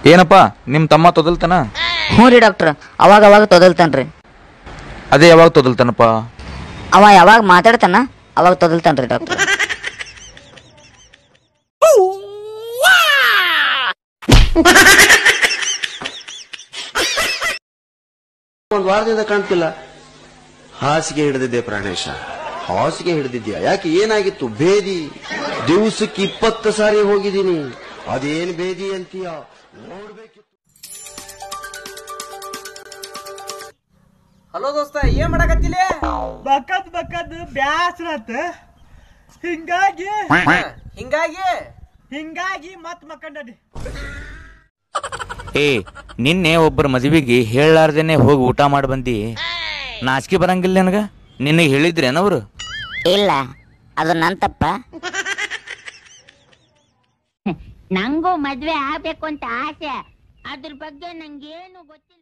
ಏನಪ್ಪ ನಿಮ್ ತಮ್ಮ ತೊದಲ್ತಾನ ಹ್ಞೂ ರೀ ಡಾಕ್ಟ್ರ್ ಅವಾಗ ಅವಾಗ ತೊದಲ್ತಾನ್ರಿ ಅದೇ ಯಾವಾಗ ತೊದಲ್ತಾನಪ್ಪ ಅವ ಯಾವಾಗ ಮಾತಾಡ್ತಾನ ಅವಾಗ ತೊದಲ್ತಾನ್ರಿ ಡಾಕ್ಟ್ರ್ ಒಂದು ವಾರದಿಂದ ಕಾಣ್ತಿಲ್ಲ ಹಾಸಿಗೆ ಹಿಡಿದಿದ್ದೆ ಪ್ರಾಣೇಶ ಹಾಸಿಗೆ ಹಿಡಿದಿದ್ಯಾ ಯಾಕೆ ಏನಾಗಿತ್ತು ಭೇದಿ ದಿವಸಕ್ಕೆ ಇಪ್ಪತ್ತು ಸಾರಿ ಹೋಗಿದ್ದೀನಿ ಅದೇನ್ ಭೇದಿ ಅಂತೀಯ ನೋಡ್ಬೇಕಿತ್ತು ಹಲೋ ದೋಸ್ತ ಏನ್ ಮಾಡಕತ್ತಿಲೆ ಬಕ್ಕದ್ ಬಕ್ಕದ್ ಬ್ಯಾಸ್ರ ಆತ ಹಿಂಗಾಗಿ ಹಿಂಗಾಗಿ ಹಿಂಗಾಗಿ ಮತ್ ಮಕ್ಕಂಡಿ ಏ ನಿನ್ನೆ ಒಬ್ಬರ ಮದುವೆಗೆ ಹೇಳಲಾರ್ದೇನೆ ಹೋಗಿ ಊಟ ಮಾಡಿ ಬಂದಿ ನಾಚಿಕೆ ಬರಂಗಿಲ್ಲ ನನಗ ನಿನಗೆ ಹೇಳಿದ್ರೇನವ್ರು ಇಲ್ಲ ಅದು ನನ್ ತಪ್ಪ ನಂಗೂ ಮದ್ವೆ ಆಗ್ಬೇಕು ಅಂತ ಆಸೆ ಅದ್ರ ಬಗ್ಗೆ ನಂಗೇನು ಗೊತ್ತಿಲ್ಲ